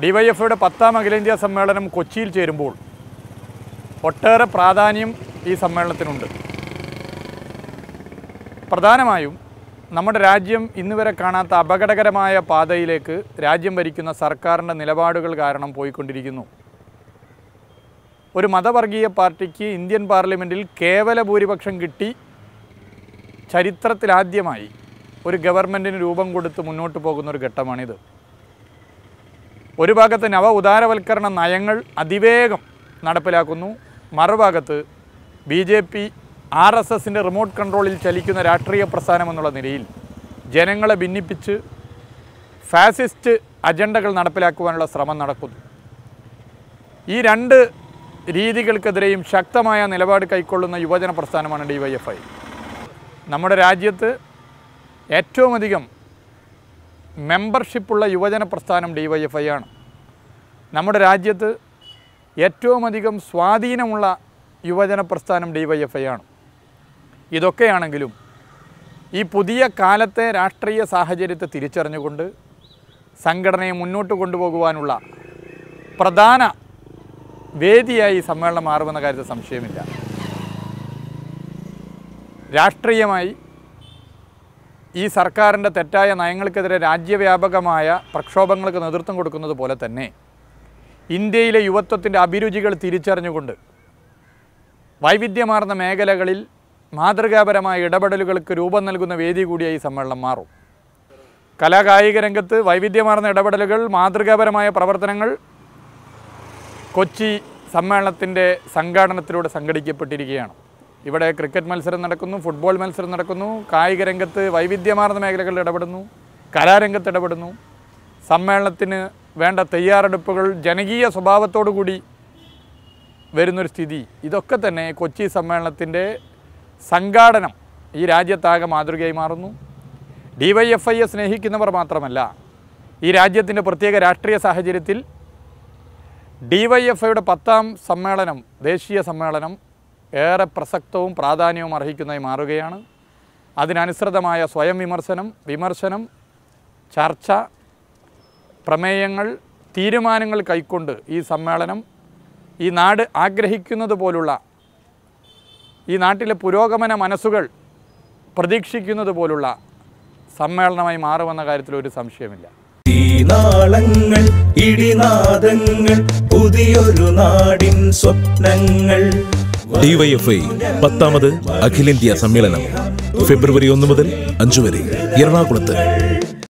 ഡിവൈഎഫ്ഐയുടെ പത്താം അഖിലേന്ത്യാ സമ്മേളനം കൊച്ചിയിൽ ചേരുമ്പോൾ ഒട്ടേറെ പ്രാധാന്യം ഈ സമ്മേളനത്തിനുണ്ട് പ്രധാനമായും നമ്മുടെ രാജ്യം ഇന്നുവരെ കാണാത്ത അപകടകരമായ പാതയിലേക്ക് രാജ്യം ഭരിക്കുന്ന സർക്കാരിൻ്റെ നിലപാടുകൾ കാരണം പോയിക്കൊണ്ടിരിക്കുന്നു ഒരു മതവർഗീയ പാർട്ടിക്ക് ഇന്ത്യൻ പാർലമെൻറ്റിൽ കേവല ഭൂരിപക്ഷം കിട്ടി ചരിത്രത്തിലാദ്യമായി ഒരു ഗവൺമെൻറ്റിന് രൂപം കൊടുത്ത് മുന്നോട്ട് പോകുന്ന ഒരു ഘട്ടമാണിത് ഒരു ഭാഗത്ത് നവ ഉദാരവൽക്കരണ നയങ്ങൾ അതിവേഗം നടപ്പിലാക്കുന്നു മറുഭാഗത്ത് B J P R S എസിൻ്റെ റിമോട്ട് കൺട്രോളിൽ ചലിക്കുന്ന രാഷ്ട്രീയ പ്രസ്ഥാനം എന്നുള്ള നിലയിൽ ജനങ്ങളെ ഭിന്നിപ്പിച്ച് ഫാസിസ്റ്റ് അജണ്ടകൾ നടപ്പിലാക്കുവാനുള്ള ശ്രമം നടക്കുന്നു ഈ രണ്ട് രീതികൾക്കെതിരെയും ശക്തമായ നിലപാട് കൈക്കൊള്ളുന്ന യുവജന പ്രസ്ഥാനമാണ് ഡി വൈ എഫ് ഐ നമ്മുടെ രാജ്യത്ത് ഏറ്റവും അധികം മെമ്പർഷിപ്പുള്ള യുവജന പ്രസ്ഥാനം ഡി വൈ എഫ് ഐ ആണ് നമ്മുടെ രാജ്യത്ത് ഏറ്റവും അധികം സ്വാധീനമുള്ള യുവജന പ്രസ്ഥാനം ഡി വൈ എഫ് ഐ ആണ് ഇതൊക്കെയാണെങ്കിലും ഈ പുതിയ കാലത്തെ രാഷ്ട്രീയ സാഹചര്യത്തെ തിരിച്ചറിഞ്ഞുകൊണ്ട് സംഘടനയെ മുന്നോട്ട് കൊണ്ടുപോകുവാനുള്ള പ്രധാന വേദിയായി ഈ സമ്മേളനം മാറുമെന്ന കാര്യത്തിൽ സംശയമില്ല രാഷ്ട്രീയമായി ഈ സർക്കാരിൻ്റെ തെറ്റായ നയങ്ങൾക്കെതിരെ രാജ്യവ്യാപകമായ പ്രക്ഷോഭങ്ങൾക്ക് നേതൃത്വം കൊടുക്കുന്നത് പോലെ തന്നെ ഇന്ത്യയിലെ യുവത്വത്തിൻ്റെ അഭിരുചികൾ തിരിച്ചറിഞ്ഞുകൊണ്ട് വൈവിധ്യമാർന്ന മേഖലകളിൽ മാതൃകാപരമായ ഇടപെടലുകൾക്ക് രൂപം നൽകുന്ന വേദി കൂടിയായി ഈ സമ്മേളനം മാറും കലാകായിക രംഗത്ത് വൈവിധ്യമാർന്ന ഇടപെടലുകൾ മാതൃകാപരമായ പ്രവർത്തനങ്ങൾ കൊച്ചി സമ്മേളനത്തിൻ്റെ സംഘാടനത്തിലൂടെ സംഘടിക്കപ്പെട്ടിരിക്കുകയാണ് ഇവിടെ ക്രിക്കറ്റ് മത്സരം നടക്കുന്നു ഫുട്ബോൾ മത്സരം നടക്കുന്നു കായിക രംഗത്ത് വൈവിധ്യമാർന്ന മേഖലകളിൽ ഇടപെടുന്നു കലാരംഗത്ത് ഇടപെടുന്നു സമ്മേളനത്തിന് വേണ്ട തയ്യാറെടുപ്പുകൾ ജനകീയ സ്വഭാവത്തോടു കൂടി വരുന്നൊരു സ്ഥിതി ഇതൊക്കെ തന്നെ കൊച്ചി സമ്മേളനത്തിൻ്റെ സംഘാടനം ഈ രാജ്യത്താകെ മാതൃകയായി മാറുന്നു ഡി വൈ എഫ് ഐയെ സ്നേഹിക്കുന്നവർ മാത്രമല്ല ഈ രാജ്യത്തിൻ്റെ പ്രത്യേക രാഷ്ട്രീയ സാഹചര്യത്തിൽ ഡി വൈ എഫ് ഐയുടെ പത്താം സമ്മേളനം ദേശീയ സമ്മേളനം ഏറെ പ്രസക്തവും പ്രാധാന്യവും അർഹിക്കുന്നതായി മാറുകയാണ് അതിനനുസൃതമായ സ്വയം വിമർശനം വിമർശനം ചർച്ച പ്രമേയങ്ങൾ തീരുമാനങ്ങൾ കൈക്കൊണ്ട് ഈ സമ്മേളനം ഈ നാട് ആഗ്രഹിക്കുന്നത് പോലുള്ള ഈ നാട്ടിലെ പുരോഗമന മനസ്സുകൾ പ്രതീക്ഷിക്കുന്നത് പോലുള്ള സമ്മേളനമായി മാറുമെന്ന കാര്യത്തിൽ ഒരു സംശയമില്ല നാളങ്ങൾ ഇടിനാദങ്ങൾ പുതിയൊരു നാടിൻ സ്വപ്നങ്ങൾ ഡിവൈഎഫ്ഐ പത്താമത് അഖിലേന്ത്യാ സമ്മേളനം ഫെബ്രുവരി ഒന്ന് മുതൽ അഞ്ച് വരെ എറണാകുളത്ത്